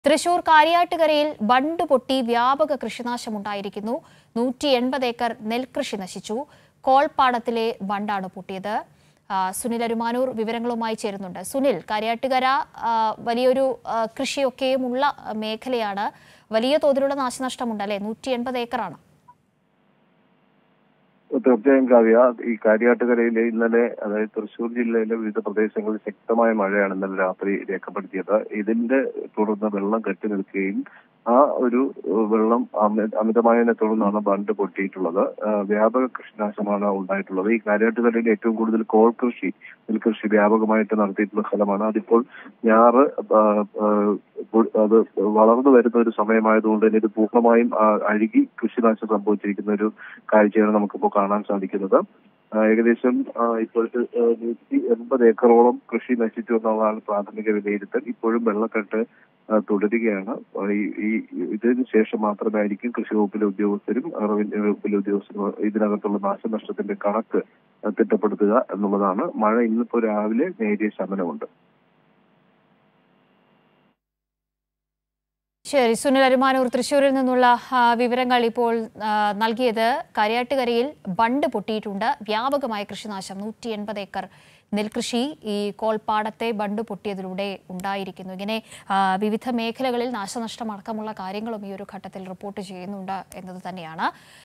തൃശൂർ കാര്യാട്ടുകരയിൽ ബണ്ട് പൊട്ടി വ്യാപക കൃഷിനാശമുണ്ടായിരിക്കുന്നു നൂറ്റി എൺപത് ഏക്കർ നെൽകൃഷി നശിച്ചു കോൾപ്പാടത്തിലെ ബണ്ടാണ് പൊട്ടിയത് ആ, സുനിൽ അരുമാനൂർ വിവരങ്ങളുമായി ചേരുന്നുണ്ട് സുനിൽ കാര്യാട്ടുകര ആ, വലിയൊരു ആ, കൃഷിയൊക്കെയുമുള്ള മേഖലയാണ് വലിയ തോതിലുള്ള നാശനഷ്ടമുണ്ട് അല്ലെ നൂറ്റി എൺപത് ഏക്കറാണ് തീർച്ചയായും കാവ്യ ഈ കാര്യാട്ടുകരയിലെ ഇന്നലെ അതായത് തൃശൂർ ജില്ലയിലെ വിവിധ പ്രദേശങ്ങളിൽ ശക്തമായ മഴയാണ് ഇന്നലെ രാത്രി രേഖപ്പെടുത്തിയത് ഇതിന്റെ തുടർന്ന് വെള്ളം കെട്ടി നിൽക്കുകയും ആ ഒരു ഏഹ്, വെള്ളം അമി- അമിതമായതിനെ തുടർന്നാണ് ബണ്ട് പൊട്ടിയിട്ടുള്ളത് ഏഹ്, വ്യാപക കൃഷിനാശമാണ് ഉണ്ടായിട്ടുള്ളത് ഈ കാര്യാട്ടുകരയിൽ ഏറ്റവും കൂടുതൽ കോൾ കൃഷി നെൽകൃഷി വ്യാപകമായിട്ട് നടത്തിയിട്ടുള്ള സ്ഥലമാണ് അതിപ്പോൾ ഞാറ് ആ, ആ, പു- അത് വളർന്നു വരുന്ന ഒരു സമയമായതുകൊണ്ട് തന്നെ ഇത് പൂർണ്ണമായും ആ, അഴുകി കൃഷിനാശം സംഭവിച്ചിരിക്കുന്ന ഒരു കാഴ്ചയാണ് നമുക്കിപ്പോൾ കാണാൻ സാധിക്കുന്നത് ആ, ഏകദേശം ആ, ഇപ്പോഴത്തെ ആ, നൂറ്റി എൺപത് ഏക്കറോളം കൃഷി നശിച്ചു എന്നുള്ളതാണ് പ്രാഥമിക വിലയിരുത്തൽ ഇപ്പോഴും വെള്ളക്കെട്ട് ആ, തുടരുകയാണ് ആ, ഈ ഈ- ഇതിന് ശേഷം മാത്രമായിരിക്കും കൃഷി വകുപ്പിലെ ഉദ്യോഗസ്ഥരും റവന്യൂ വകുപ്പിലെ ഉദ്യോഗസ്ഥരും ഇതിനകത്തുള്ള നാശനഷ്ടത്തിന്റെ കണക്ക് ആ, തിട്ടപ്പെടുത്തുക എന്നുള്ളതാണ് മഴ ഇന്നിപ്പോ രാവിലെ നേരിയ ശമനമുണ്ട് ശരി സുനിൽ അരുമാനൂർ തൃശ്ശൂരിൽ നിന്നുള്ള ആ, വിവരങ്ങൾ ഇപ്പോൾ ആ, നൽകിയത് കാര്യാട്ടുകരയിൽ ബണ്ട് പൊട്ടിയിട്ടുണ്ട് വ്യാപകമായ കൃഷിനാശം നൂറ്റി എൺപത് ഏക്കർ നെൽകൃഷി ഈ കോൾപ്പാടത്തെ ബണ്ട് പൊട്ടിയതിലൂടെ ഉണ്ടായിരിക്കുന്നു ഇങ്ങനെ ആ, വിവിധ മേഖലകളിൽ നാശനഷ്ടം അടക്കമുള്ള കാര്യങ്ങളും ഈ ഒരു ഘട്ടത്തിൽ റിപ്പോർട്ട് ചെയ്യുന്നുണ്ട് എന്നത് തന്നെയാണ്